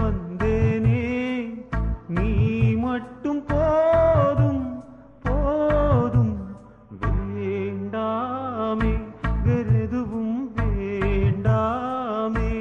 வந்தேனே நீ மட்டும் போதும் போதும் வேண்டாமே வெறுதுவும் வேண்டாமே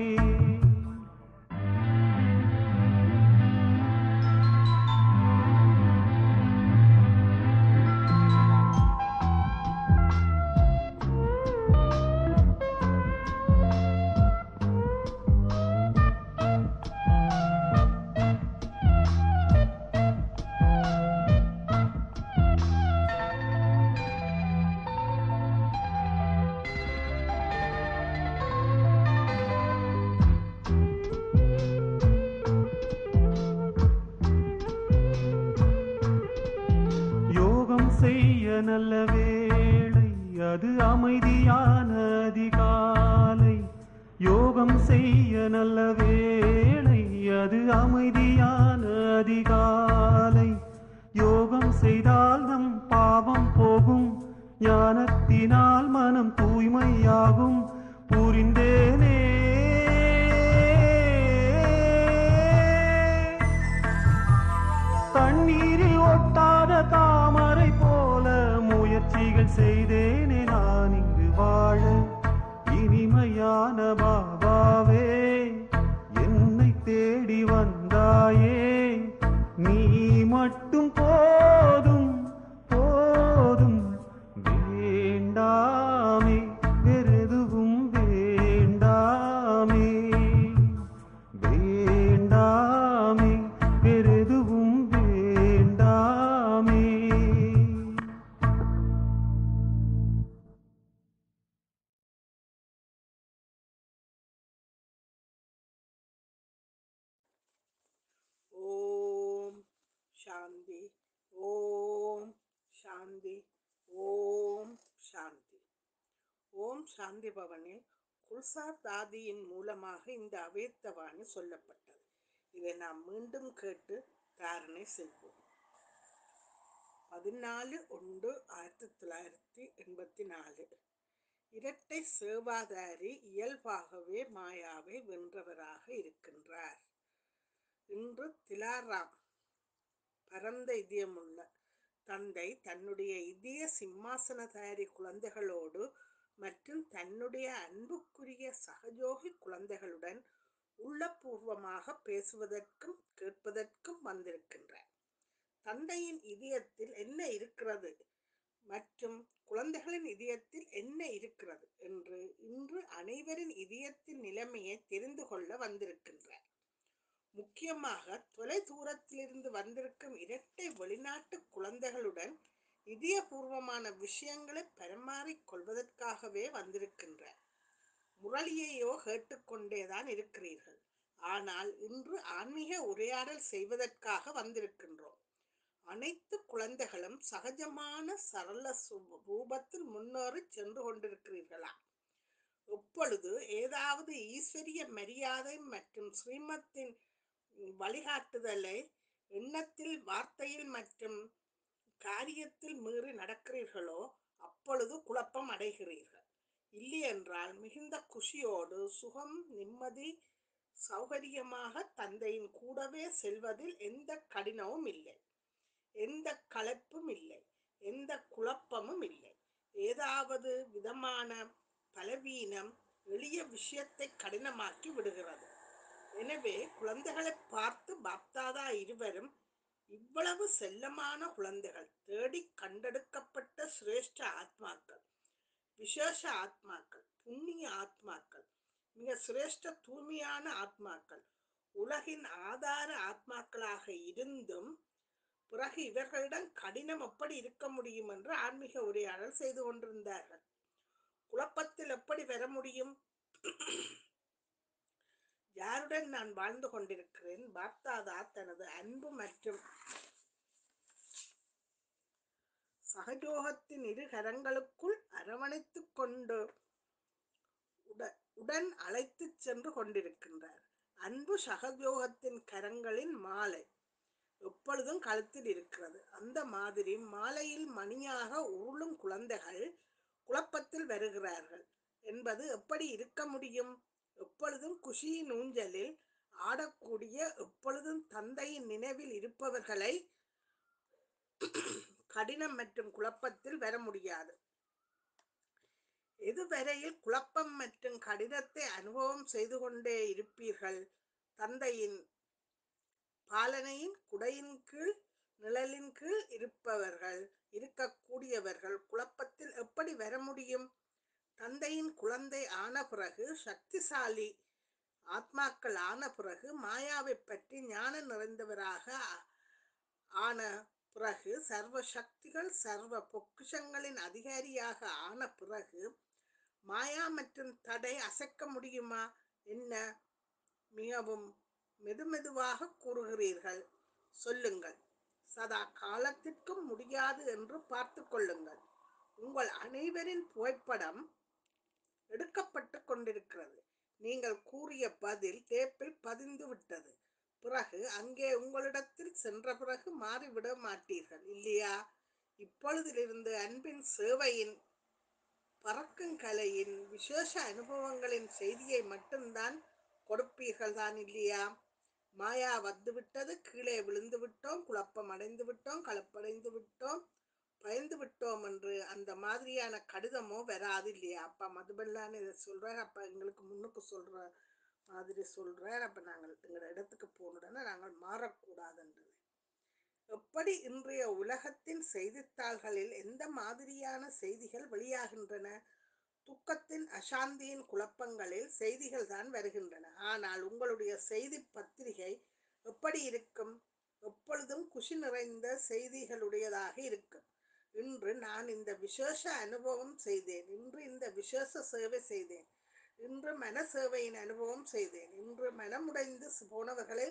யோகம் செய்ய நல்ல வேளை அது அமைதியான அதிகாலை யோகம் செய்ய நல்ல வேளை அது அமைதியான அதிகாலை யோகம் செய்தால் நம் பாவம் போகும் ஞானத்தினால் மனம் தூய்மையாகும் புரிந்தேனே தண்ணீரில் ஒட்டாத தாமரை போல முயற்சிகள் செய்தேனே நான் இங்கு வாழ இனிமையான பாபாவே என்னை தேடி வந்தாயே நீ மட்டும் போதும் போதும் வேண்டாமே வெறுதுவும் வேண்டாமே வேண்டாமே பெரிதுவும் வேண்டாமே ஓம் சாந்தி ஓம் சாந்தி ஓம் சாந்தி ஓம் சாந்தி பவனில் குல்சார் தாதியின் மூலமாக இந்த அவேத்தவாணி சொல்லப்பட்டது இதை நாம் மீண்டும் கேட்டு தாரணை செய்வோம் பதினாலு ஒன்று ஆயிரத்தி தொள்ளாயிரத்தி எண்பத்தி நாலு இரட்டை சேவாதாரி இயல்பாகவே மாயாவை வென்றவராக இருக்கின்றார் இன்று திலாராம் பரந்த இதயமுள்ள தந்தை தன்னுடைய இதய சிம்மாசனதாரி குழந்தைகளோடு மற்றும் தன்னுடைய அன்புக்குரிய சகஜோகி குழந்தைகளுடன் உள்ளபூர்வமாக பேசுவதற்கும் கேட்பதற்கும் வந்திருக்கின்றார் தந்தையின் இதயத்தில் என்ன இருக்கிறது மற்றும் குழந்தைகளின் இதயத்தில் என்ன இருக்கிறது என்று இன்று அனைவரின் இதயத்தின் நிலைமையை தெரிந்து கொள்ள வந்திருக்கின்றார் முக்கியமாக தொலை தூரத்திலிருந்து வந்திருக்கும் இரட்டை வெளிநாட்டு குழந்தைகளுடன் இதயபூர்வமான விஷயங்களை பரிமாறிக் கொள்வதற்காகவே வந்திருக்கின்றார் முரளியையோ கேட்டுக்கொண்டேதான் இருக்கிறீர்கள் ஆனால் இன்று ஆன்மீக உரையாடல் செய்வதற்காக வந்திருக்கின்றோம் அனைத்து குழந்தைகளும் சகஜமான சரள சு- ரூபத்தில் முன்னேறி சென்று கொண்டிருக்கிறீர்களா எப்பொழுது ஏதாவது ஈஸ்வரிய மரியாதை மற்றும் ஸ்ரீமத்தின் வழிகாட்டுதலை எண்ணத்தில் வார்த்தையில் மற்றும் காரியத்தில் மீறி நடக்கிறீர்களோ அப்பொழுது குழப்பம் அடைகிறீர்கள் இல்லையென்றால் மிகுந்த குஷியோடு சுகம் நிம்மதி சௌகரியமாக தந்தையின் கூடவே செல்வதில் எந்த கடினமும் இல்லை எந்த களைப்பும் இல்லை எந்த குழப்பமும் இல்லை ஏதாவது விதமான பலவீனம் எளிய விஷயத்தை கடினமாக்கி விடுகிறது எனவே குழந்தைகளை பார்த்து பாப்தாதா இருவரும் இவ்வளவு செல்லமான குழந்தைகள் தேடி கண்டெடுக்கப்பட்ட சிரேஷ்ட ஆத்மாக்கள் விசேஷ ஆத்மாக்கள் புண்ணிய ஆத்மாக்கள் மிக சிரேஷ்ட தூய்மையான ஆத்மாக்கள் உலகின் ஆதார ஆத்மாக்களாக இருந்தும் பிறகு இவர்களிடம் கடினம் எப்படி இருக்க முடியும் என்று ஆன்மீக உரையாடல் செய்து கொண்டிருந்தார்கள் குழப்பத்தில் எப்படி வர முடியும் யாருடன் நான் வாழ்ந்து கொண்டிருக்கிறேன் பாப்தாதா தனது அன்பு மற்றும் சகஜோகத்தின் இரு கரங்களுக்குள் அரவணைத்துக் கொண்டு உட- உடன் அழைத்துச் சென்று கொண்டிருக்கின்றார் அன்பு சகஜோகத்தின் கரங்களின் மாலை எப்பொழுதும் கழுத்தில் இருக்கிறது அந்த மாதிரி மாலையில் மணியாக உருளும் குழந்தைகள் குழப்பத்தில் வருகிறார்கள் என்பது எப்படி இருக்க முடியும் எப்பொழுதும் குஷியின் ஊஞ்சலில் ஆடக்கூடிய எப்பொழுதும் தந்தையின் நினைவில் இருப்பவர்களை கடினம் மற்றும் குழப்பத்தில் வர முடியாது எதுவரையில் குழப்பம் மற்றும் கடினத்தை அனுபவம் செய்து கொண்டே இருப்பீர்கள் தந்தையின் பாலனையின் குடையின் கீழ் நிழலின் கீழ் இருப்பவர்கள் இருக்கக்கூடியவர்கள் குழப்பத்தில் எப்படி வர முடியும் தந்தையின் குழந்தை ஆன பிறகு சக்திசாலி ஆத்மாக்கள் ஆன பிறகு மாயாவை பற்றி ஞானம் நிறைந்தவராக ஆன பிறகு சர்வ சக்திகள் சர்வ பொக்கிஷங்களின் அதிகாரியாக ஆன பிறகு மாயா மற்றும் தடை அசைக்க முடியுமா என்ன மிகவும் மெதுமெதுவாக கூறுகிறீர்கள் சொல்லுங்கள் சதா காலத்திற்கும் முடியாது என்று பார்த்து கொள்ளுங்கள் உங்கள் அனைவரின் புகைப்படம் எடுக்கப்பட்டு கொண்டிருக்கிறது நீங்கள் கூறிய பதில் டேப்பில் பதிந்து விட்டது பிறகு அங்கே உங்களிடத்தில் சென்ற பிறகு மாறிவிட மாட்டீர்கள் இல்லையா இப்பொழுதிலிருந்து அன்பின் சேவையின் பறக்கும் கலையின் விசேஷ அனுபவங்களின் செய்தியை மட்டும்தான் கொடுப்பீர்கள் தான் இல்லையா மாயா வந்துவிட்டது கீழே விழுந்து விட்டோம் குழப்பம் அடைந்து விட்டோம் கலப்படைந்து விட்டோம் பயந்து விட்டோம் என்று அந்த மாதிரியான கடிதமோ வராது இல்லையா அப்பா மதுபல்லான்னு இதை சொல்றார் அப்ப எங்களுக்கு முன்னுக்கு சொல்ற மாதிரி சொல்றார் அப்ப நாங்கள் எங்களோட இடத்துக்கு போனுடனே நாங்கள் மாறக்கூடாதுன்றது எப்படி இன்றைய உலகத்தின் செய்தித்தாள்களில் எந்த மாதிரியான செய்திகள் வெளியாகின்றன துக்கத்தின் அசாந்தியின் குழப்பங்களில் செய்திகள் தான் வருகின்றன ஆனால் உங்களுடைய செய்தி பத்திரிகை எப்படி இருக்கும் எப்பொழுதும் குஷி நிறைந்த செய்திகளுடையதாக இருக்கும் இன்று நான் இந்த விசேஷ அனுபவம் செய்தேன் இன்று இந்த விசேஷ சேவை செய்தேன் இன்று மன சேவையின் அனுபவம் செய்தேன் இன்று மனமுடைந்து போனவர்களை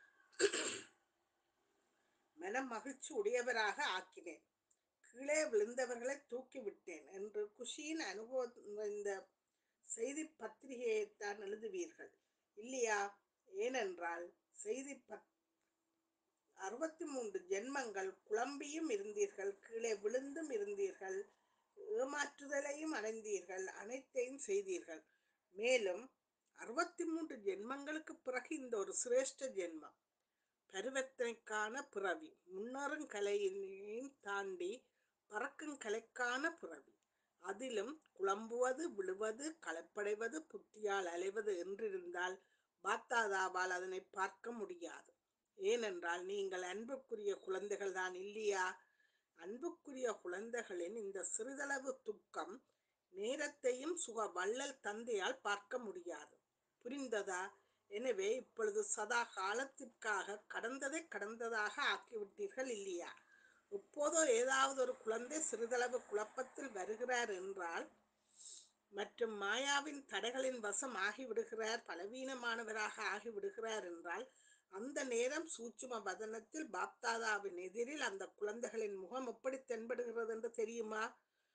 மன மகிழ்ச்சி உடையவராக ஆக்கினேன் கீழே விழுந்தவர்களை தூக்கி விட்டேன் என்று குஷியின் அனுபவம் இந்த செய்தி பத்திரிகையை தான் எழுதுவீர்கள் இல்லையா ஏனென்றால் செய்தி பத் அறுபத்தி மூன்று ஜென்மங்கள் குழம்பியும் இருந்தீர்கள் கீழே விழுந்தும் இருந்தீர்கள் ஏமாற்றுதலையும் அடைந்தீர்கள் அனைத்தையும் செய்தீர்கள் மேலும் அறுபத்தி மூன்று ஜென்மங்களுக்கு பிறகு இந்த ஒரு சிரேஷ்ட ஜென்மம் பருவத்தினைக்கான பிறவி முன்னரும் கலையினையும் தாண்டி பறக்கும் கலைக்கான பிறவி அதிலும் குழம்புவது விழுவது களப்படைவது புத்தியால் அலைவது என்றிருந்தால் பாத்தாதாவால் அதனை பார்க்க முடியாது ஏனென்றால் நீங்கள் அன்புக்குரிய குழந்தைகள் தான் இல்லையா அன்புக்குரிய குழந்தைகளின் இந்த சிறிதளவு துக்கம் நேரத்தையும் சுக வள்ளல் தந்தையால் பார்க்க முடியாது புரிந்ததா எனவே இப்பொழுது சதா காலத்திற்காக கடந்ததை கடந்ததாக ஆக்கிவிட்டீர்கள் இல்லையா எப்போதோ ஏதாவது ஒரு குழந்தை சிறிதளவு குழப்பத்தில் வருகிறார் என்றால் மற்றும் மாயாவின் தடைகளின் வசம் ஆகிவிடுகிறார் பலவீனமானவராக ஆகிவிடுகிறார் என்றால் அந்த நேரம் சூட்சும வதனத்தில் பாப்தாதாவின் எதிரில் அந்த குழந்தைகளின் முகம் எப்படி தென்படுகிறது என்று தெரியுமா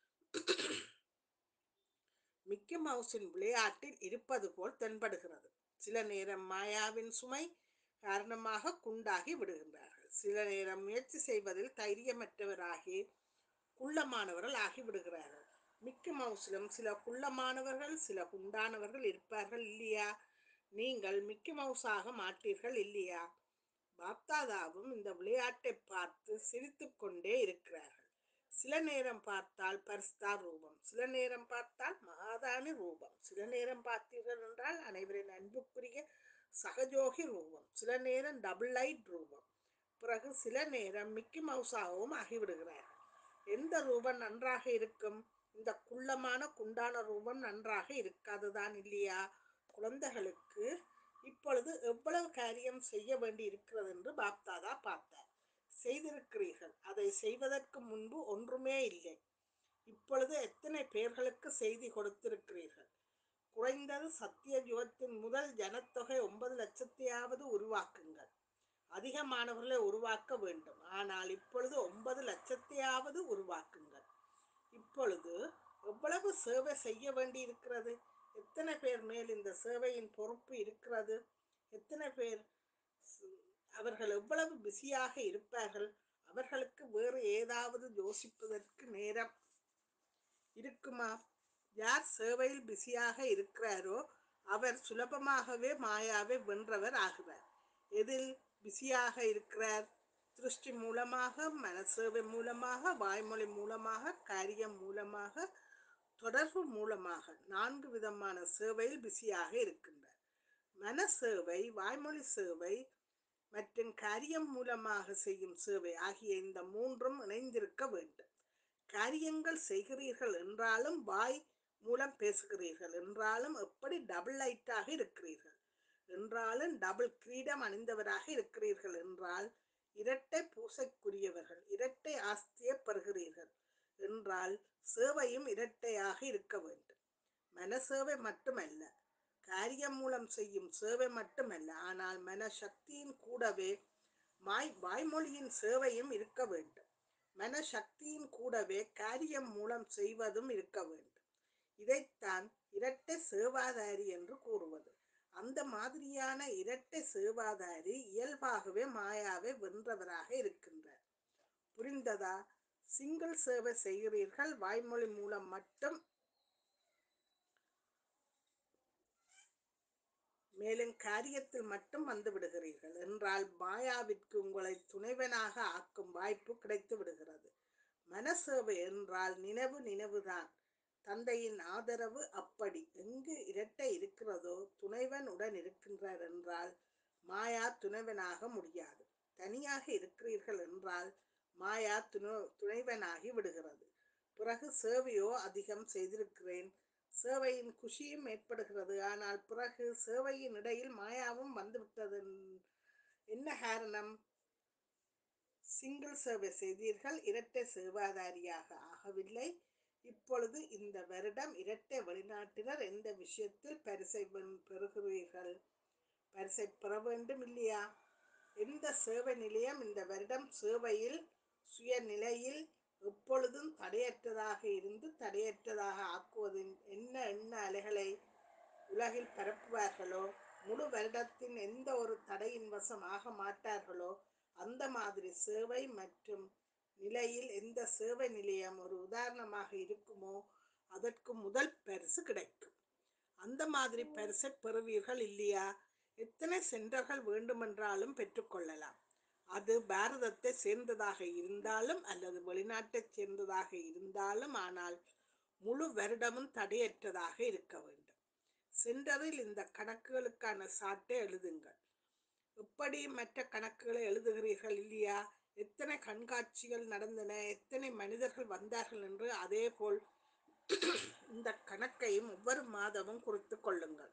மிக்கி மவுஸின் விளையாட்டில் இருப்பது போல் தென்படுகிறது சில நேரம் மாயாவின் சுமை காரணமாக குண்டாகி விடுகின்றார்கள் சில நேரம் முயற்சி செய்வதில் தைரியமற்றவராகி குள்ளமானவர்கள் ஆகிவிடுகிறார்கள் மிக்கி மவுஸிலும் சில குள்ளமானவர்கள் சில குண்டானவர்கள் இருப்பார்கள் இல்லையா நீங்கள் மிக்கி மவுஸாக மாட்டீர்கள் இல்லையா பாப்தாதாவும் இந்த விளையாட்டை பார்த்து சிரித்துக் கொண்டே இருக்கிறார்கள் சில நேரம் பார்த்தால் பரிஸ்தா ரூபம் சில நேரம் பார்த்தால் மகாதானி ரூபம் சில நேரம் பார்த்தீர்கள் என்றால் அனைவரின் அன்புக்குரிய சகஜோகி ரூபம் சில நேரம் டபுள் லைட் ரூபம் பிறகு சில நேரம் மிக்கி மவுஸாகவும் ஆகிவிடுகிறார்கள் எந்த ரூபம் நன்றாக இருக்கும் இந்த குள்ளமான குண்டான ரூபம் நன்றாக இருக்காதுதான் இல்லையா குழந்தைகளுக்கு இப்பொழுது எவ்வளவு காரியம் செய்ய வேண்டி இருக்கிறது என்று பாப்தாதா பார்த்தார் செய்திருக்கிறீர்கள் அதை செய்வதற்கு முன்பு ஒன்றுமே இல்லை இப்பொழுது எத்தனை பேர்களுக்கு செய்தி கொடுத்திருக்கிறீர்கள் குறைந்தது சத்திய யுகத்தின் முதல் ஜனத்தொகை ஒன்பது லட்சத்தையாவது உருவாக்குங்கள் அதிகமானவர்களை உருவாக்க வேண்டும் ஆனால் இப்பொழுது ஒன்பது லட்சத்தையாவது உருவாக்குங்கள் இப்பொழுது எவ்வளவு சேவை செய்ய வேண்டி இருக்கிறது எத்தனை பேர் மேல் இந்த சேவையின் பொறுப்பு இருக்கிறது எத்தனை பேர் ஸ்- அவர்கள் எவ்வளவு பிஸியாக இருப்பார்கள் அவர்களுக்கு வேறு ஏதாவது யோசிப்பதற்கு நேரம் இருக்குமா யார் சேவையில் பிஸியாக இருக்கிறாரோ அவர் சுலபமாகவே மாயாவை வென்றவர் ஆகிறார் எதில் பிஸியாக இருக்கிறார் திருஷ்டி மூலமாக மனசேவை மூலமாக வாய்மொழி மூலமாக காரியம் மூலமாக தொடர்பு மூலமாக நான்கு விதமான சேவையில் பிஸியாக இருக்கின்றார் மன சேவை வாய்மொழி சேவை மற்றும் காரியம் மூலமாக செய்யும் சேவை ஆகிய இந்த மூன்றும் இணைந்திருக்க வேண்டும் காரியங்கள் செய்கிறீர்கள் என்றாலும் வாய் மூலம் பேசுகிறீர்கள் என்றாலும் எப்படி டபுள் லைட்டாக இருக்கிறீர்கள் என்றாலும் டபுள் கிரீடம் அணிந்தவராக இருக்கிறீர்கள் என்றால் இரட்டை பூசைக்குரியவர்கள் இரட்டை ஆஸ்தியை பெறுகிறீர்கள் என்றால் சேவையும் இரட்டையாக இருக்க வேண்டும் மனசேவை மட்டுமல்ல காரியம் மூலம் செய்யும் சேவை மட்டுமல்ல ஆனால் மன சக்தியின் கூடவே மாய் வாய்மொழியின் சேவையும் இருக்க வேண்டும் மன சக்தியின் கூடவே காரியம் மூலம் செய்வதும் இருக்க வேண்டும் இதைத்தான் இரட்டை சேவாதாரி என்று கூறுவது அந்த மாதிரியான இரட்டை சேவாதாரி இயல்பாகவே மாயாவை வென்றவராக இருக்கின்றார் புரிந்ததா சிங்கிள் சேவை செய்கிறீர்கள் வாய்மொழி மூலம் மட்டும் மேலும் காரியத்தில் மட்டும் வந்து விடுகிறீர்கள் என்றால் மாயாவிற்கு உங்களை துணைவனாக ஆக்கும் வாய்ப்பு கிடைத்து விடுகிறது மனசேவை என்றால் நினைவு நினைவுதான் தந்தையின் ஆதரவு அப்படி எங்கு இரட்டை இருக்கிறதோ துணைவன் உடன் இருக்கின்றார் என்றால் மாயா துணைவனாக முடியாது தனியாக இருக்கிறீர்கள் என்றால் மாயா துணை துணைவனாகி விடுகிறது பிறகு சேவையோ அதிகம் செய்திருக்கிறேன் சேவையின் குஷியும் ஏற்படுகிறது ஆனால் பிறகு சேவையின் இடையில் மாயாவும் வந்துவிட்டது என்ன காரணம் சிங்கிள் சேவை செய்தீர்கள் இரட்டை சேவாதாரியாக ஆகவில்லை இப்பொழுது இந்த வருடம் இரட்டை வெளிநாட்டினர் எந்த விஷயத்தில் பரிசை வென்- பெறுகிறீர்கள் பரிசை பெற வேண்டும் இல்லையா எந்த சேவை நிலையம் இந்த வருடம் சேவையில் சுயநிலையில் எப்பொழுதும் தடையற்றதாக இருந்து தடையற்றதாக ஆக்குவதின் என்ன எண்ண அலைகளை உலகில் பரப்புவார்களோ முழு வருடத்தின் எந்த ஒரு தடையின் வசம் ஆக மாட்டார்களோ அந்த மாதிரி சேவை மற்றும் நிலையில் எந்த சேவை நிலையம் ஒரு உதாரணமாக இருக்குமோ அதற்கு முதல் பரிசு கிடைக்கும் அந்த மாதிரி பரிசை பெறுவீர்கள் இல்லையா எத்தனை சென்டர்கள் வேண்டுமென்றாலும் பெற்றுக்கொள்ளலாம் அது பாரதத்தை சேர்ந்ததாக இருந்தாலும் அல்லது வெளிநாட்டைச் சேர்ந்ததாக இருந்தாலும் ஆனால் முழு வருடமும் தடையற்றதாக இருக்க வேண்டும் சென்டரில் இந்த கணக்குகளுக்கான சாட்டை எழுதுங்கள் எப்படி மற்ற கணக்குகளை எழுதுகிறீர்கள் இல்லையா எத்தனை கண்காட்சிகள் நடந்தன எத்தனை மனிதர்கள் வந்தார்கள் என்று அதேபோல் இந்த கணக்கையும் ஒவ்வொரு மாதமும் குறித்து கொள்ளுங்கள்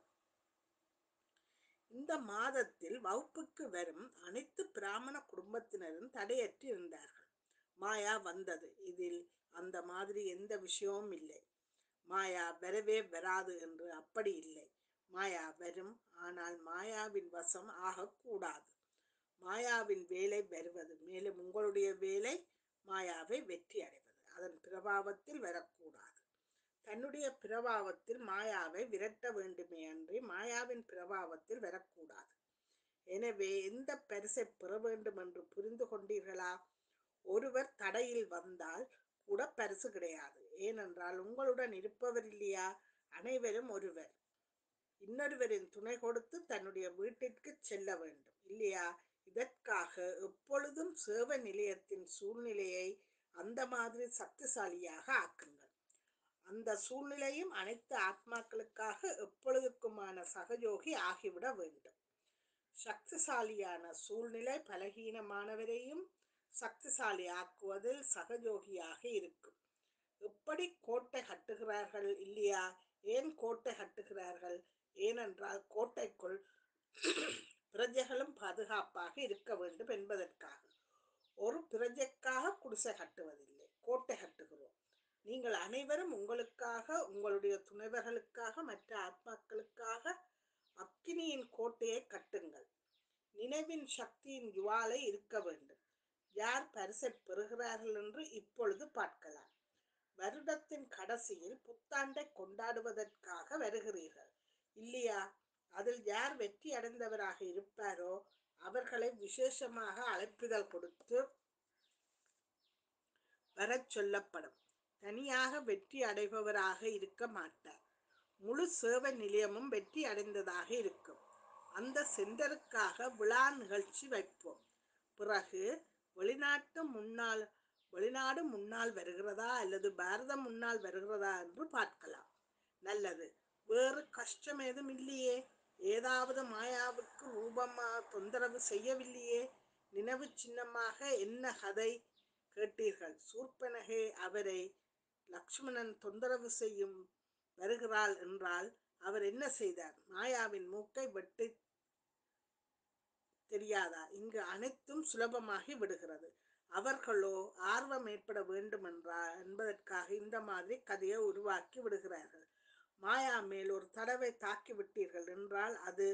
இந்த மாதத்தில் வகுப்புக்கு வரும் அனைத்து பிராமண குடும்பத்தினரும் தடையற்று இருந்தார்கள் மாயா வந்தது இதில் அந்த மாதிரி எந்த விஷயமும் இல்லை மாயா வரவே வராது என்று அப்படி இல்லை மாயா வரும் ஆனால் மாயாவின் வசம் ஆகக்கூடாது மாயாவின் வேலை வருவது மேலும் உங்களுடைய வேலை மாயாவை வெற்றி அடைவது அதன் பிரபாவத்தில் வரக்கூடாது தன்னுடைய பிரபாவத்தில் மாயாவை விரட்ட வேண்டுமே அன்றி மாயாவின் பிரபாவத்தில் வரக்கூடாது எனவே எந்த பரிசை பெற வேண்டும் என்று புரிந்து கொண்டீர்களா ஒருவர் தடையில் வந்தால் கூட பரிசு கிடையாது ஏனென்றால் உங்களுடன் இருப்பவர் இல்லையா அனைவரும் ஒருவர் இன்னொருவரின் துணை கொடுத்து தன்னுடைய வீட்டிற்கு செல்ல வேண்டும் இல்லையா இதற்காக எப்பொழுதும் சேவை நிலையத்தின் சூழ்நிலையை அந்த மாதிரி சக்திசாலியாக ஆக்குங்கள் அந்த சூழ்நிலையும் அனைத்து ஆத்மாக்களுக்காக எப்பொழுதுக்குமான சகயோகி ஆகிவிட வேண்டும் சக்திசாலியான சூழ்நிலை பலகீனமானவரையும் சக்திசாலி ஆக்குவதில் சகயோகியாக இருக்கும் எப்படி கோட்டை கட்டுகிறார்கள் இல்லையா ஏன் கோட்டை கட்டுகிறார்கள் ஏனென்றால் கோட்டைக்குள் பிரஜைகளும் பாதுகாப்பாக இருக்க வேண்டும் என்பதற்காக ஒரு பிரஜைக்காக குடிசை கட்டுவதில்லை கோட்டை கட்டுகிறோம் நீங்கள் அனைவரும் உங்களுக்காக உங்களுடைய துணைவர்களுக்காக மற்ற ஆத்மாக்களுக்காக அக்கினியின் கோட்டையை கட்டுங்கள் நினைவின் சக்தியின் ஜுவாலை இருக்க வேண்டும் யார் பரிசை பெறுகிறார்கள் என்று இப்பொழுது பார்க்கலாம் வருடத்தின் கடைசியில் புத்தாண்டை கொண்டாடுவதற்காக வருகிறீர்கள் இல்லையா அதில் யார் வெற்றி அடைந்தவராக இருப்பாரோ அவர்களை விசேஷமாக அழைப்பிதழ் கொடுத்து வரச் சொல்லப்படும் தனியாக வெற்றி அடைபவராக இருக்க மாட்டார் முழு சேவை நிலையமும் வெற்றி அடைந்ததாக இருக்கும் அந்த சென்டருக்காக விழா நிகழ்ச்சி வைப்போம் பிறகு வெளிநாட்டு முன்னாள் வெளிநாடு முன்னால் வருகிறதா அல்லது பாரதம் முன்னால் வருகிறதா என்று பார்க்கலாம் நல்லது வேறு கஷ்டம் ஏதும் இல்லையே ஏதாவது மாயாவுக்கு ரூபமா தொந்தரவு செய்யவில்லையே நினைவு சின்னமாக என்ன கதை கேட்டீர்கள் சூர்பனகே அவரை லக்ஷ்மணன் தொந்தரவு செய்யும் வருகிறாள் என்றால் அவர் என்ன செய்தார் மாயாவின் மூக்கை வெட்டி தெரியாதா இங்கு அனைத்தும் சுலபமாகி விடுகிறது அவர்களோ ஆர்வம் ஏற்பட வேண்டும் என்றா என்பதற்காக இந்த மாதிரி கதையை உருவாக்கி விடுகிறார்கள் மாயா மேல் ஒரு தடவை தாக்கி விட்டீர்கள் என்றால் அது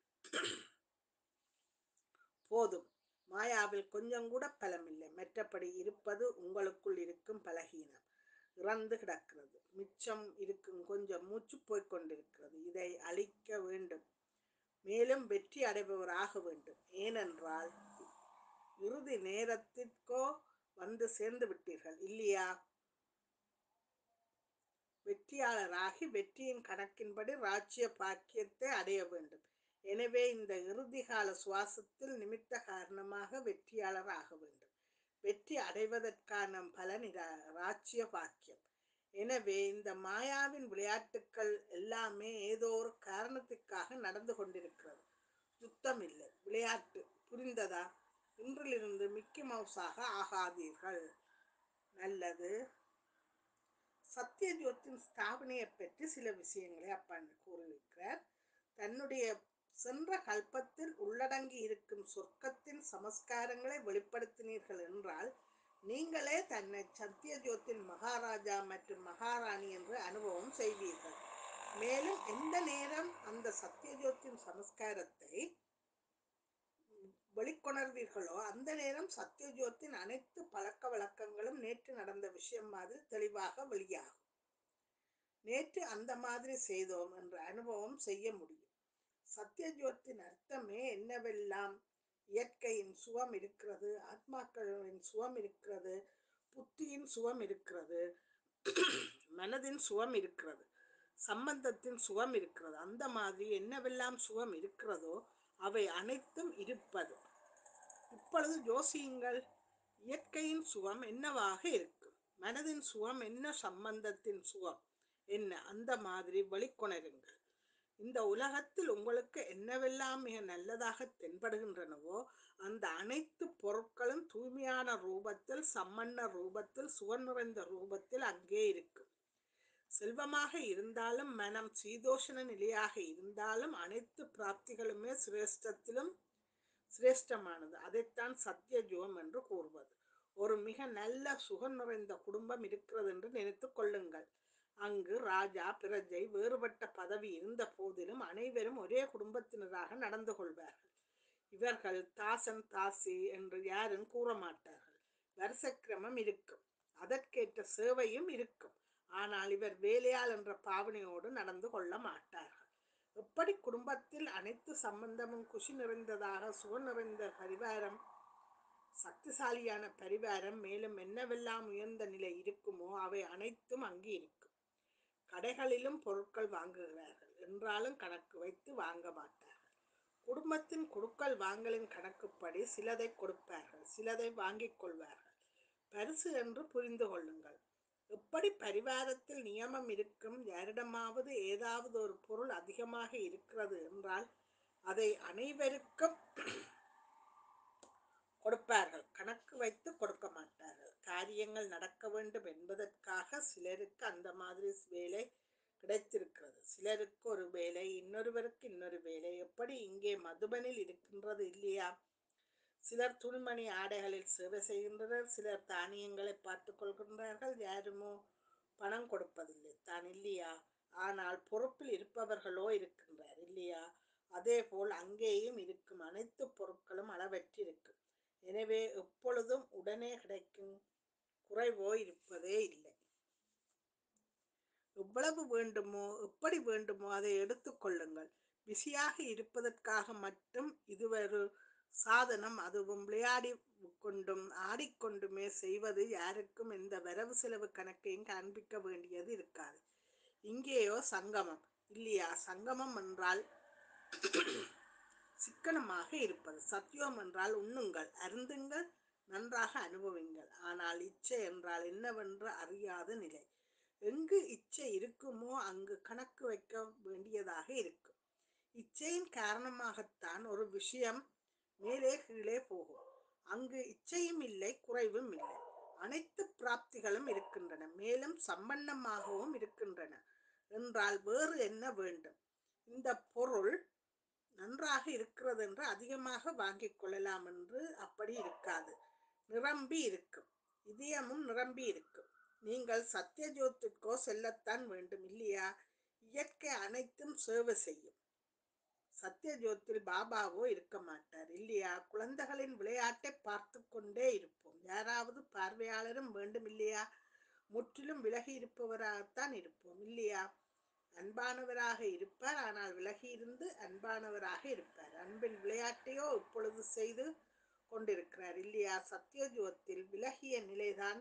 போதும் மாயாவில் கொஞ்சம் கூட பலமில்லை மற்றபடி இருப்பது உங்களுக்குள் இருக்கும் பலகீனம் இறந்து கிடக்கிறது மிச்சம் இருக்கும் கொஞ்சம் மூச்சு போய்க் கொண்டிருக்கிறது இதை அழிக்க வேண்டும் மேலும் வெற்றி அடைபவராக வேண்டும் ஏனென்றால் இறுதி நேரத்திற்கோ வந்து சேர்ந்து விட்டீர்கள் இல்லையா வெற்றியாளராகி வெற்றியின் கணக்கின்படி ராஜ்ய பாக்கியத்தை அடைய வேண்டும் எனவே இந்த இறுதி கால சுவாசத்தில் நிமித்த காரணமாக வெற்றியாளர் ஆக வேண்டும் வெற்றி அடைவதற்கான பலன் இரா- ராஜ்ய பாக்கியம் எனவே இந்த மாயாவின் விளையாட்டுக்கள் எல்லாமே ஏதோ ஒரு காரணத்துக்காக நடந்து கொண்டிருக்கிறது யுத்தம் இல்லை விளையாட்டு புரிந்ததா இன்றிலிருந்து மிக்கி மவுஸாக ஆகாதீர்கள் நல்லது சத்யஜோத்தின் ஸ்தாபனையை பற்றி சில விஷயங்களை அப்பா கூறியிருக்கிறார் தன்னுடைய சென்ற கல்பத்தில் உள்ளடங்கி இருக்கும் சொர்க்கத்தின் சமஸ்காரங்களை வெளிப்படுத்தினீர்கள் என்றால் நீங்களே தன்னை சத்யஜோத்தின் மகாராஜா மற்றும் மகாராணி என்று அனுபவம் செய்வீர்கள் மேலும் எந்த நேரம் அந்த சத்யஜோத்தின் சமஸ்காரத்தை வெளிக்கொணர்வீர்களோ அந்த நேரம் சத்யஜோத்தின் அனைத்து பழக்க வழக்கங்களும் நேற்று நடந்த விஷயம் மாதிரி தெளிவாக வெளியாகும் நேற்று அந்த மாதிரி செய்தோம் என்ற அனுபவம் செய்ய முடியும் சத்யஜோத்தின் அர்த்தமே என்னவெல்லாம் இயற்கையின் சுகம் இருக்கிறது ஆத்மாக்களின் சுகம் இருக்கிறது புத்தியின் சுகம் இருக்கிறது மனதின் சுகம் இருக்கிறது சம்பந்தத்தின் சுகம் இருக்கிறது அந்த மாதிரி என்னவெல்லாம் சுகம் இருக்கிறதோ அவை அனைத்தும் இருப்பது இப்பொழுது யோசியுங்கள் இயற்கையின் சுகம் என்னவாக இருக்கும் மனதின் சுகம் என்ன சம்பந்தத்தின் சுகம் என்ன அந்த மாதிரி வெளிக்கொணருங்கள் இந்த உலகத்தில் உங்களுக்கு என்னவெல்லாம் மிக நல்லதாக தென்படுகின்றனவோ அந்த அனைத்து பொருட்களும் தூய்மையான ரூபத்தில் சம்மன்ன ரூபத்தில் சுகம் நிறைந்த ரூபத்தில் அங்கே இருக்கும் செல்வமாக இருந்தாலும் மனம் சீதோஷண நிலையாக இருந்தாலும் அனைத்து பிராப்திகளுமே சிரேஷ்டத்திலும் சிரேஷ்டமானது அதைத்தான் சத்தியஜோம் என்று கூறுவது ஒரு மிக நல்ல சுகம் நிறைந்த குடும்பம் இருக்கிறது என்று நினைத்துக் கொள்ளுங்கள் அங்கு ராஜா பிரஜை வேறுபட்ட பதவி இருந்த போதிலும் அனைவரும் ஒரே குடும்பத்தினராக நடந்து கொள்வார்கள் இவர்கள் தாசன் தாசி என்று யாரும் கூற மாட்டார்கள் வருஷக்கிரமம் இருக்கும் அதற்கேற்ற சேவையும் இருக்கும் ஆனால் இவர் வேலையாள் என்ற பாவனையோடு நடந்து கொள்ள மாட்டார்கள் எப்படி குடும்பத்தில் அனைத்து சம்பந்தமும் குஷி நிறைந்ததாக சுகம் நிறைந்த பரிவாரம் சக்திசாலியான பரிவாரம் மேலும் என்னவெல்லாம் உயர்ந்த நிலை இருக்குமோ அவை அனைத்தும் அங்கு இருக்கும் கடைகளிலும் பொருட்கள் வாங்குகிறார்கள் என்றாலும் கணக்கு வைத்து வாங்க மாட்டார்கள் குடும்பத்தின் கொடுக்கல் வாங்கலின் கணக்குப்படி சிலதை கொடுப்பார்கள் சிலதை வாங்கிக் கொள்வார்கள் பரிசு என்று புரிந்து கொள்ளுங்கள் எப்படி பரிவாரத்தில் நியமம் இருக்கும் யாரிடமாவது ஏதாவது ஒரு பொருள் அதிகமாக இருக்கிறது என்றால் அதை அனைவருக்கும் கொடுப்பார்கள் கணக்கு வைத்து கொடுக்க மாட்டார்கள் காரியங்கள் நடக்க வேண்டும் என்பதற்காக சிலருக்கு அந்த மாதிரி வேலை கிடைத்திருக்கிறது சிலருக்கு ஒரு வேலை இன்னொருவருக்கு இன்னொரு வேலை எப்படி இங்கே மதுபனில் இருக்கின்றது இல்லையா சிலர் துணிமணி ஆடைகளில் சேவை செய்கின்றனர் சிலர் தானியங்களை பார்த்து கொள்கின்றார்கள் யாருமோ பணம் கொடுப்பதில்லை தான் இல்லையா ஆனால் பொறுப்பில் இருப்பவர்களோ இருக்கின்றார் இல்லையா அதேபோல் அங்கேயும் இருக்கும் அனைத்து பொருட்களும் அளவற்றிருக்கும் எனவே எப்பொழுதும் உடனே கிடைக்கும் குறைவோ இருப்பதே இல்லை எவ்வளவு வேண்டுமோ எப்படி வேண்டுமோ அதை எடுத்துக்கொள்ளுங்கள் பிஸியாக இருப்பதற்காக மட்டும் இது ஒரு சாதனம் அதுவும் விளையாடி கொண்டும் ஆடிக்கொண்டுமே செய்வது யாருக்கும் எந்த வரவு செலவு கணக்கையும் காண்பிக்க வேண்டியது இருக்காது இங்கேயோ சங்கமம் இல்லையா சங்கமம் என்றால் சிக்கனமாக இருப்பது சத்தியம் என்றால் உண்ணுங்கள் அருந்துங்கள் நன்றாக அனுபவிங்கள் ஆனால் இச்சை என்றால் என்னவென்று அறியாத நிலை எங்கு இச்சை இருக்குமோ அங்கு கணக்கு வைக்க வேண்டியதாக இருக்கும் இச்சையின் காரணமாகத்தான் ஒரு விஷயம் மேலே கீழே போகும் அங்கு இச்சையும் இல்லை குறைவும் இல்லை அனைத்து பிராப்திகளும் இருக்கின்றன மேலும் சம்பன்னமாகவும் இருக்கின்றன என்றால் வேறு என்ன வேண்டும் இந்த பொருள் நன்றாக இருக்கிறது என்று அதிகமாக வாங்கிக் கொள்ளலாம் என்று அப்படி இருக்காது நிரம்பி இருக்கும் இதயமும் நிரம்பி இருக்கும் நீங்கள் சத்தியஜோத்திற்கோ செல்லத்தான் வேண்டும் இல்லையா இயற்கை அனைத்தும் சேவை செய்யும் சத்தியஜோத்தில் பாபாவோ இருக்க மாட்டார் இல்லையா குழந்தைகளின் விளையாட்டை பார்த்து கொண்டே இருப்போம் யாராவது பார்வையாளரும் வேண்டும் இல்லையா முற்றிலும் விலகி இருப்பவராகத்தான் இருப்போம் இல்லையா அன்பானவராக இருப்பார் ஆனால் விலகி இருந்து அன்பானவராக இருப்பார் அன்பின் விளையாட்டையோ இப்பொழுது செய்து கொண்டிருக்கிறார் இல்லையா சத்தியஜோத்தில் விலகிய நிலைதான்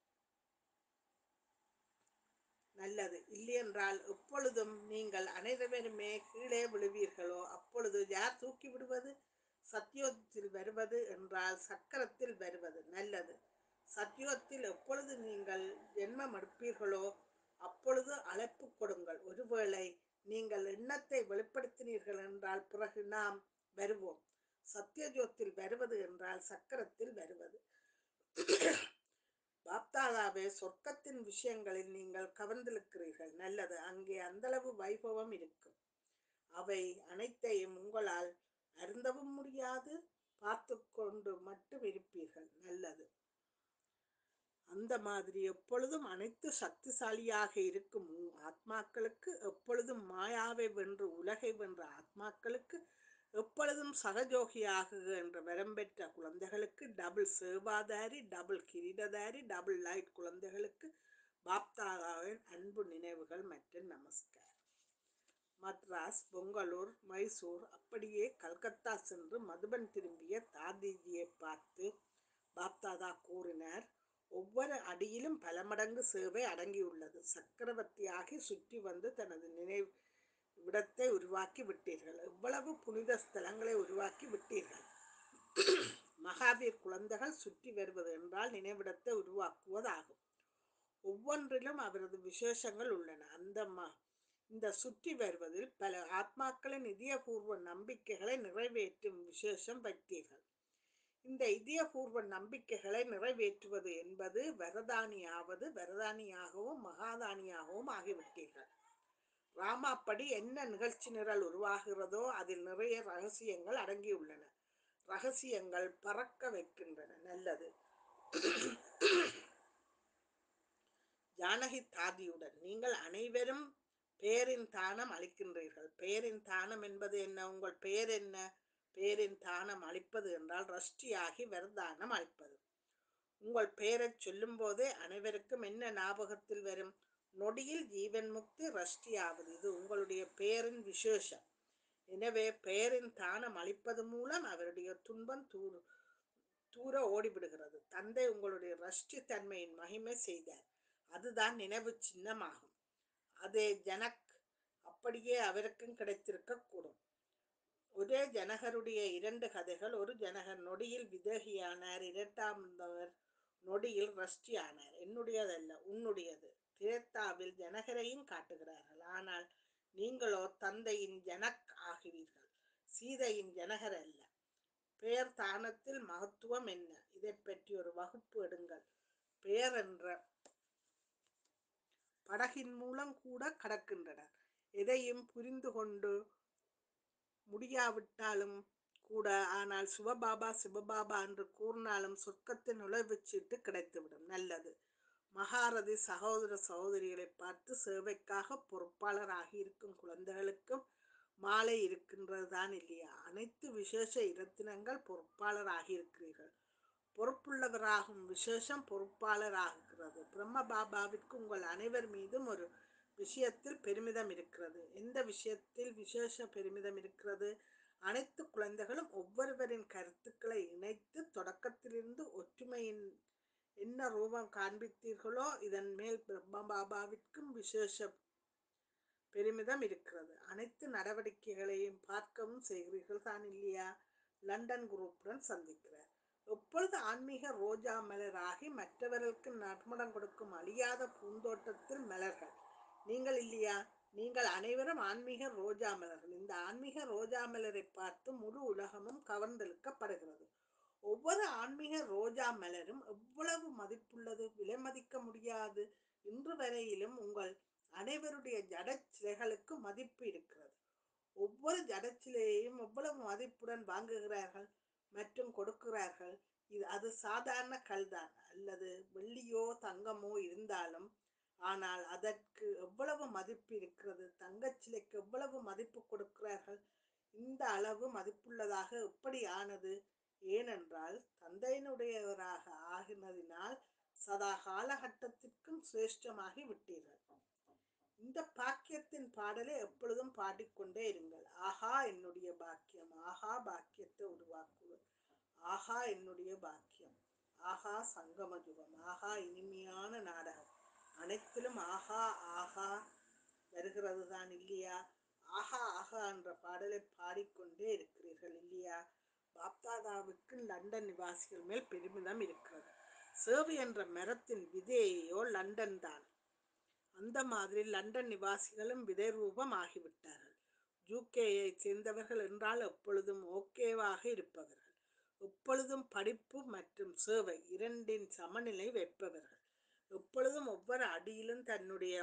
நல்லது இல்லையென்றால் எப்பொழுதும் நீங்கள் அனைவருமே கீழே விழுவீர்களோ அப்பொழுது யார் தூக்கி விடுவது சத்தியோத்தில் வருவது என்றால் சக்கரத்தில் வருவது நல்லது சத்தியோத்தில் எப்பொழுது நீங்கள் ஜென்மம் எடுப்பீர்களோ அப்பொழுது அழைப்பு கொடுங்கள் ஒருவேளை நீங்கள் எண்ணத்தை வெளிப்படுத்தினீர்கள் என்றால் பிறகு நாம் வருவோம் சத்தியஜோத்தில் வருவது என்றால் சக்கரத்தில் வருவது பாப்தாதாவே சொர்க்கத்தின் விஷயங்களில் நீங்கள் கவர்ந்திருக்கிறீர்கள் நல்லது அங்கே அந்தளவு வைபவம் இருக்கும் அவை அனைத்தையும் உங்களால் அருந்தவும் முடியாது பார்த்து கொண்டு மட்டும் இருப்பீர்கள் நல்லது அந்த மாதிரி எப்பொழுதும் அனைத்து சக்திசாலியாக இருக்கும் உ- ஆத்மாக்களுக்கு எப்பொழுதும் மாயாவை வென்று உலகை வென்ற ஆத்மாக்களுக்கு எப்பொழுதும் சகஜோகியாகுக என்ற வரம்பெற்ற குழந்தைகளுக்கு டபுள் சேவாதாரி டபுள் கிரீடதாரி டபுள் லைட் குழந்தைகளுக்கு பாப்தாதாவின் அன்பு நினைவுகள் மற்றும் நமஸ்கார் மദ്രാஸ் பொங்கலூர் மைசூர் அப்படியே கல்கத்தா சென்று மதுபன் திரும்பிய தாதிஜியை பார்த்து பாப்தாதா கூறினார் ஒவ்வொரு அடியிலும் பல மடங்கு சேவை அடங்கியுள்ளது சக்கரவர்த்தியாகி சுற்றி வந்து தனது நினைவு விடத்தை உருவாக்கி விட்டீர்கள் எவ்வளவு புனித ஸ்தலங்களை உருவாக்கி விட்டீர்கள் மகாவீர் குழந்தைகள் சுற்றி வருவது என்றால் நினைவிடத்தை உருவாக்குவதாகும் ஒவ்வொன்றிலும் அவரது விசேஷங்கள் உள்ளன அந்த ம இந்த சுற்றி வருவதில் பல ஆத்மாக்களின் இதயபூர்வ நம்பிக்கைகளை நிறைவேற்றும் விசேஷம் வைத்தீர்கள் இந்த இதயபூர்வ நம்பிக்கைகளை நிறைவேற்றுவது என்பது வரதானியாவது வரதானியாகவும் மகாதானியாகவும் ஆகிவிட்டீர்கள் ராமாப்படி என்ன நிகழ்ச்சி நிரல் உருவாகிறதோ அதில் நிறைய ரகசியங்கள் அடங்கியுள்ளன ரகசியங்கள் பறக்க வைக்கின்றன நல்லது ஜானகி தாதியுடன் நீங்கள் அனைவரும் பேரின் தானம் அளிக்கின்றீர்கள் பேரின் தானம் என்பது என்ன உங்கள் பெயர் என்ன பேரின் தானம் அளிப்பது என்றால் ரஷ்டியாகி வரதானம் அளிப்பது உங்கள் பெயரைச் சொல்லும்போதே அனைவருக்கும் என்ன ஞாபகத்தில் வரும் நொடியில் ஜீவன் முக்தி ரஷ்டியாவது இது உங்களுடைய பெயரின் விசேஷம் எனவே பெயரின் தானம் அளிப்பது மூலம் அவருடைய துன்பம் தூர் தூர ஓடிவிடுகிறது தந்தை உங்களுடைய ரஷ்டி தன்மையின் மகிமை செய்தார் அதுதான் நினைவு சின்னமாகும் அதே ஜனக் அப்படியே அவருக்கும் கிடைத்திருக்க கூடும் ஒரே ஜனகருடைய இரண்டு கதைகள் ஒரு ஜனகர் நொடியில் விதேகியானார் இரண்டாமவர் நொடியில் ரஷ்டி ஆனார் என்னுடையதல்ல உன்னுடையது திரேத்தாவில் ஜனகரையும் காட்டுகிறார்கள் ஆனால் நீங்களோ தந்தையின் ஜனக் ஆகிறீர்கள் சீதையின் ஜனகர் அல்ல பெயர் தானத்தில் மகத்துவம் என்ன இதை பற்றி ஒரு வகுப்பு எடுங்கள் பெயர் என்ற படகின் மூலம் கூட கடக்கின்றனர் எதையும் புரிந்து கொண்டு முடியாவிட்டாலும் கூட ஆனால் சிவபாபா சிவபாபா என்று கூறினாலும் சொர்க்கத்தின் நுழைவுச் சீட்டு கிடைத்துவிடும் நல்லது மகாரதி சகோதர சகோதரிகளை பார்த்து சேவைக்காக பொறுப்பாளராகி இருக்கும் குழந்தைகளுக்கும் மாலை இருக்கின்றது தான் இல்லையா அனைத்து விசேஷ இரத்தினங்கள் பொறுப்பாளராகி இருக்கிறீர்கள் பொறுப்புள்ளவராகும் விசேஷம் பொறுப்பாளராகிறது பிரம்ம பாபாவிற்கு உங்கள் அனைவர் மீதும் ஒரு விஷயத்தில் பெருமிதம் இருக்கிறது எந்த விஷயத்தில் விசேஷ பெருமிதம் இருக்கிறது அனைத்து குழந்தைகளும் ஒவ்வொருவரின் கருத்துக்களை இணைத்து தொடக்கத்திலிருந்து ஒற்றுமையின் என்ன ரூபம் காண்பித்தீர்களோ இதன் மேல் பிரம்ம பாபாவிற்கும் விசேஷ பெருமிதம் இருக்கிறது அனைத்து நடவடிக்கைகளையும் பார்க்கவும் செய்கிறீர்கள் தான் இல்லையா லண்டன் குரூப்புடன் சந்திக்கிறார் எப்பொழுது ஆன்மீக ரோஜா மலராகி மற்றவர்களுக்கு நறுமணம் கொடுக்கும் அழியாத பூந்தோட்டத்தில் மலர்கள் நீங்கள் இல்லையா நீங்கள் அனைவரும் ஆன்மீக ரோஜா மலர்கள் இந்த ஆன்மீக ரோஜா மலரை பார்த்து முழு உலகமும் கவர்ந்தெழுக்கப்படுகிறது ஒவ்வொரு ஆன்மீக ரோஜா மலரும் எவ்வளவு மதிப்புள்ளது விலை மதிக்க முடியாது இன்று வரையிலும் உங்கள் அனைவருடைய ஜடச்சிலைகளுக்கு மதிப்பு இருக்கிறது ஒவ்வொரு ஜடச்சிலையையும் எவ்வளவு மதிப்புடன் வாங்குகிறார்கள் மற்றும் கொடுக்கிறார்கள் இது அது சாதாரண கல்தான் அல்லது வெள்ளியோ தங்கமோ இருந்தாலும் ஆனால் அதற்கு எவ்வளவு மதிப்பு இருக்கிறது தங்கச் சிலைக்கு எவ்வளவு மதிப்பு கொடுக்கிறார்கள் இந்த அளவு மதிப்புள்ளதாக எப்படி ஆனது ஏனென்றால் தந்தையினுடையவராக ஆகினதினால் சதா காலகட்டத்திற்கும் சிரேஷ்டமாகி விட்டீர்கள் இந்த பாக்கியத்தின் பாடலை எப்பொழுதும் பாடிக்கொண்டே இருங்கள் ஆஹா என்னுடைய பாக்கியம் ஆஹா பாக்கியத்தை உருவாக்குவது ஆஹா என்னுடைய பாக்கியம் ஆஹா சங்கம யுகம் ஆஹா இனிமையான நாடகம் அனைத்திலும் ஆஹா ஆஹா வருகிறது தான் இல்லையா ஆஹா ஆஹா என்ற பாடலை பாடிக்கொண்டே இருக்கிறீர்கள் இல்லையா பாப்தாதாவுக்கு லண்டன் நிவாசிகள் மேல் பெருமிதம் இருக்கிறது சேவை என்ற மரத்தின் விதையோ லண்டன் தான் அந்த மாதிரி லண்டன் நிவாசிகளும் விதை ரூபம் ஆகிவிட்டார்கள் யூகேயை சேர்ந்தவர்கள் என்றால் எப்பொழுதும் ஓகேவாக இருப்பவர்கள் எப்பொழுதும் படிப்பு மற்றும் சேவை இரண்டின் சமநிலை வைப்பவர்கள் எப்பொழுதும் ஒவ்வொரு அடியிலும் தன்னுடைய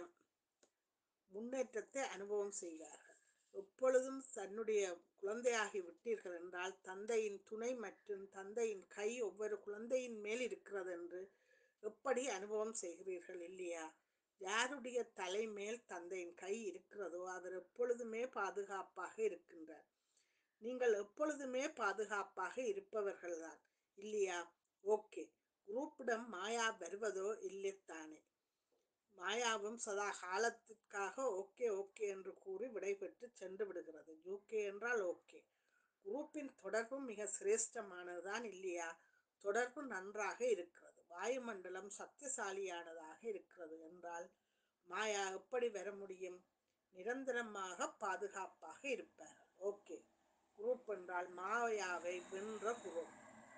முன்னேற்றத்தை அனுபவம் செய்வார்கள் எப்பொழுதும் தன்னுடைய குழந்தையாகி விட்டீர்கள் என்றால் தந்தையின் துணை மற்றும் தந்தையின் கை ஒவ்வொரு குழந்தையின் மேல் இருக்கிறது என்று எப்படி அனுபவம் செய்கிறீர்கள் இல்லையா யாருடைய தலை மேல் தந்தையின் கை இருக்கிறதோ அவர் எப்பொழுதுமே பாதுகாப்பாக இருக்கின்றார் நீங்கள் எப்பொழுதுமே பாதுகாப்பாக இருப்பவர்கள்தான் இல்லையா ஓகே குரூப்பிடம் மாயா வருவதோ இல்லைத்தானே மாயாவும் சதா காலத்திற்காக ஓகே ஓகே என்று கூறி விடைபெற்று சென்று விடுகிறது யூகே என்றால் ஓகே குரூப்பின் தொடர்பும் மிக சிரேஷ்டமானதுதான் இல்லையா தொடர்பு நன்றாக இருக்கிறது வாயுமண்டலம் சக்திசாலியானதாக இருக்கிறது என்றால் மாயா எப்படி வர முடியும் நிரந்தரமாக பாதுகாப்பாக இருப்பார்கள் ஓகே குரூப் என்றால் மாயாவை வென்ற குரூப்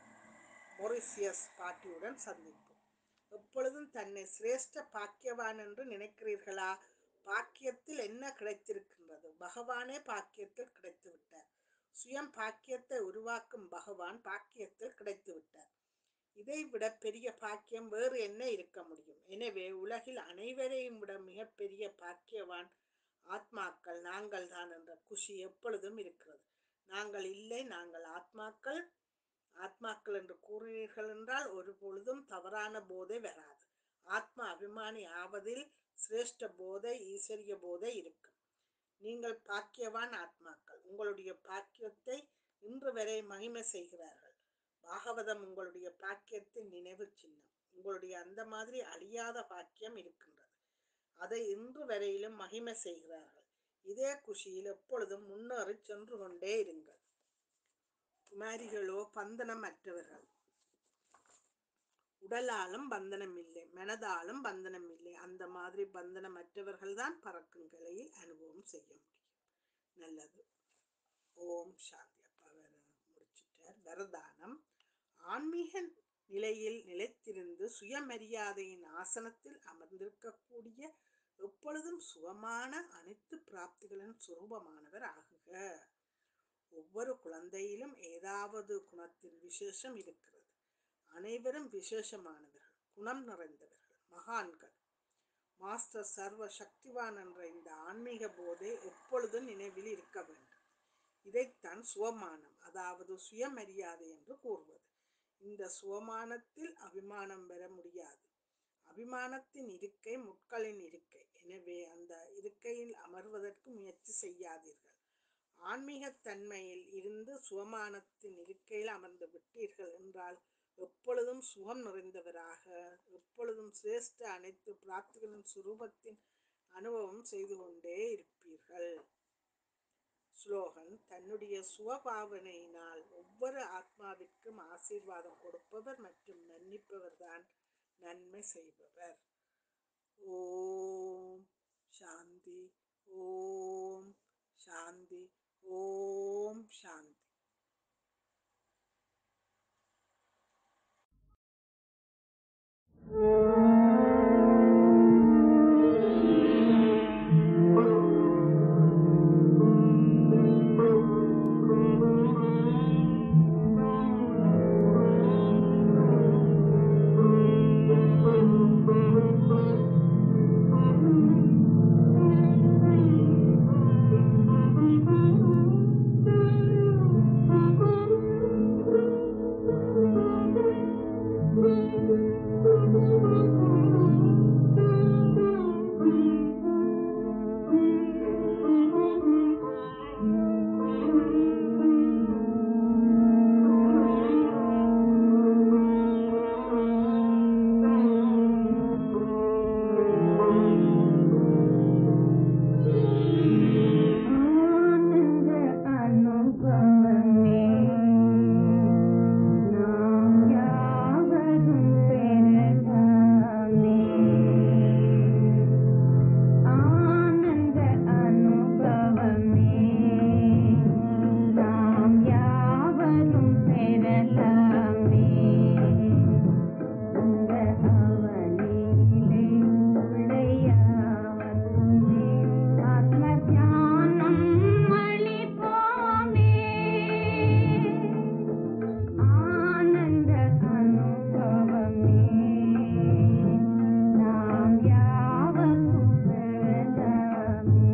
மொரிசியஸ் பாட்டியுடன் சந்திப்போம் எப்பொழுதும் தன்னை சிரேஷ்ட பாக்கியவான் என்று நினைக்கிறீர்களா பாக்கியத்தில் என்ன கிடைத்திருக்கின்றது பகவானே பாக்கியத்தில் கிடைத்து விட்டார் சுயம் பாக்கியத்தை உருவாக்கும் பகவான் பாக்கியத்தில் கிடைத்து விட்டார் இதை விட பெரிய பாக்கியம் வேறு என்ன இருக்க முடியும் எனவே உலகில் அனைவரையும் விட மிகப்பெரிய பாக்கியவான் ஆத்மாக்கள் நாங்கள் தான் என்ற குஷி எப்பொழுதும் இருக்கிறது நாங்கள் இல்லை நாங்கள் ஆத்மாக்கள் ஆத்மாக்கள் என்று கூறினீர்கள் என்றால் ஒரு பொழுதும் தவறான போதை வராது ஆத்மா அபிமானி ஆவதில் சிரேஷ்ட போதை ஈஸ்வரிய போதை இருக்கும் நீங்கள் பாக்கியவான் ஆத்மாக்கள் உங்களுடைய பாக்கியத்தை இன்று வரை மகிமை செய்கிறார்கள் பாகவதம் உங்களுடைய பாக்கியத்தின் நினைவு சின்னம் உங்களுடைய அந்த மாதிரி அழியாத பாக்கியம் இருக்கின்றது அதை இன்று வரையிலும் மகிமை செய்கிறார்கள் இதே குஷியில் எப்பொழுதும் முன்னேறி சென்று கொண்டே இருங்கள் குமாரிகளோ பந்தனமற்றவர்கள் உடலாலும் பந்தனம் இல்லை மனதாலும் பந்தனம் இல்லை அந்த மாதிரி பந்தனமற்றவர்கள் தான் பறக்கும் கலையை அனுபவம் செய்ய முடியும் நல்லது ஓம் சாந்தி அப்பா வேற முடிச்சிட்டார் வரதானம் ஆன்மீக நிலையில் நிலைத்திருந்து சுயமரியாதையின் ஆசனத்தில் அமர்ந்திருக்கக்கூடிய எப்பொழுதும் சுகமான அனைத்து பிராப்திகளின் சுரூபமானவர் ஆகுக ஒவ்வொரு குழந்தையிலும் ஏதாவது குணத்தின் விசேஷம் இருக்கிறது அனைவரும் விசேஷமானவர்கள் குணம் நிறைந்தவர்கள் மகான்கள் மாஸ்டர் சர்வ சக்திவான் என்ற இந்த ஆன்மீக போதை எப்பொழுதும் நினைவில் இருக்க வேண்டும் இதைத்தான் சுவமானம் அதாவது சுயமரியாதை என்று கூறுவது இந்த சுவமானத்தில் அபிமானம் பெற முடியாது அபிமானத்தின் இருக்கை முட்களின் இருக்கை எனவே அந்த இருக்கையில் அமர்வதற்கு முயற்சி செய்யாதீர்கள் ஆன்மீகத் தன்மையில் இருந்து சுவமானத்தின் இருக்கையில் அமர்ந்து விட்டீர்கள் என்றால் எப்பொழுதும் சுகம் நிறைந்தவராக எப்பொழுதும் சிரேஷ்ட அனைத்து பிராப்திகளின் சுரூபத்தின் அனுபவம் செய்து கொண்டே இருப்பீர்கள் ஸ்லோகன் தன்னுடைய சுவபாவனையினால் ஒவ்வொரு ஆத்மாவிற்கும் ஆசீர்வாதம் கொடுப்பவர் மற்றும் மன்னிப்பவர் தான் நன்மை செய்பவர் ஓம் சாந்தி ஓம் சாந்தி ஓம் சாந்தி ஆனந்த அனுபவமே நாம் யாவரும் பெறலாமே ஆனந்த அனுபவமே நாம் யாவரும் பெறலாமே இந்த அவனிலே உடையவருமே ஆத்ம தியானம் அளிப்போமே ஆனந்த அனுபவமே நாம் யாவரும் பெறலாமே